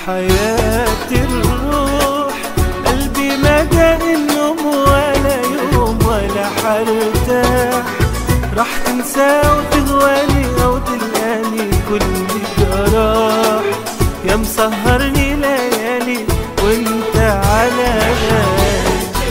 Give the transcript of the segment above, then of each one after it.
حياتي الروح قلبي ما جاء النوم ولا يوم ولا حرتاح راح تنسى وتغواني او تلقاني كل جراح يا مسهرني ليالي وانت على بالي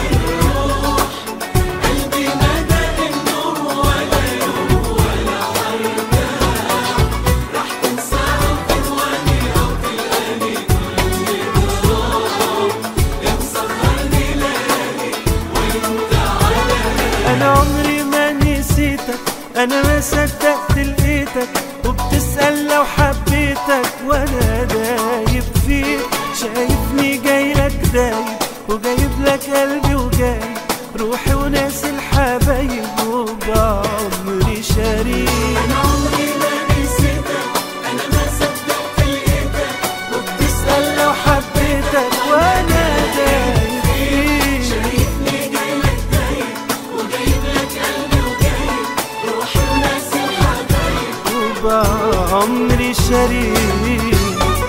انا عمري ما نسيتك انا ما صدقت لقيتك وبتسأل لو حبيتك وانا دايب فيك شايفني جاي لك دايب وجايب لك قلبي وجايب روحي وناس الحبايب وبعمري شريك أنا عمري ما نسيتك أنا ما صدقت لقيتك وبتسأل لو حبيتك وانا دايب فيك شايفني جاي لك دايب وجايب لك قلبي وجايب روحي وناس الحبايب وبعمري شريك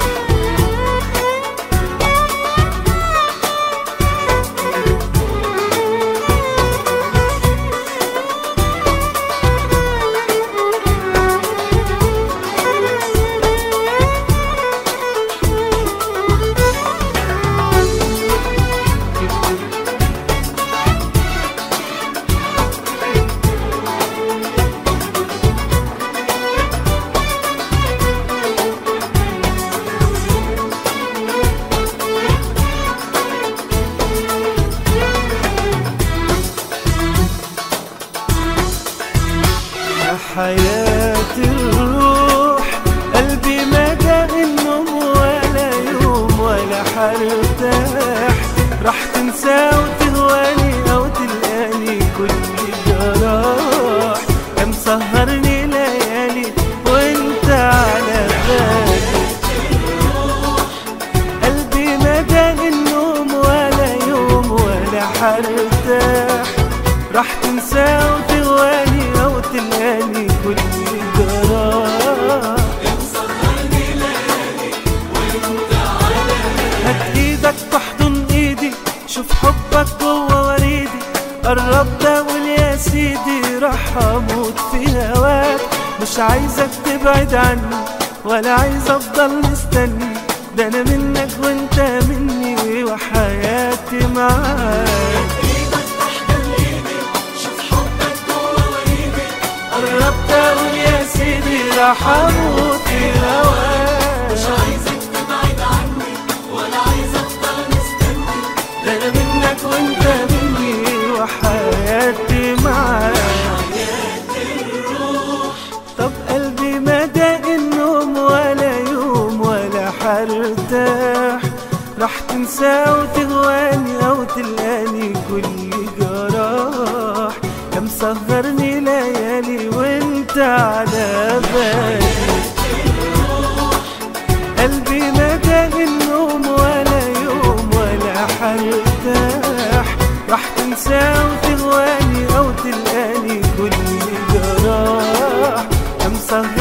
يا حياتي الروح قلبي ما جاء النوم ولا يوم ولا حرتاح راح تنسى وتهواني او تلقاني كل جراح يا مسهرني ليالي وانت على بالي قلبي ما جاء النوم ولا يوم ولا حرتاح راح تنسى وتغواني او تلقاني كل جراح هات ايدك تحضن ايدي شوف حبك جوه وريدي قربت اقول يا سيدي راح اموت في هواك مش عايزك تبعد عني ولا عايز افضل مستني ده انا منك وانت مني وحياتي معاك إيدك تحضن إيدي شوف حبك جوا وريدي قربت اقول يا سيدي راح اموت في هواك مش عايزك تبعد عني ولا عايز أفضل مستني ده انا منك وانت مني وحياتي معاك طب قلبي ما داق النوم ولا يوم ولا حرتاح راح تنسى وتغواني او تلقاني كل جراح يا مسهرني ليالي وانت على بالي قلبي ما داق النوم ولا يوم ولا حرتاح راح تنسى وتغواني او تلقاني كل جراح يا مسهر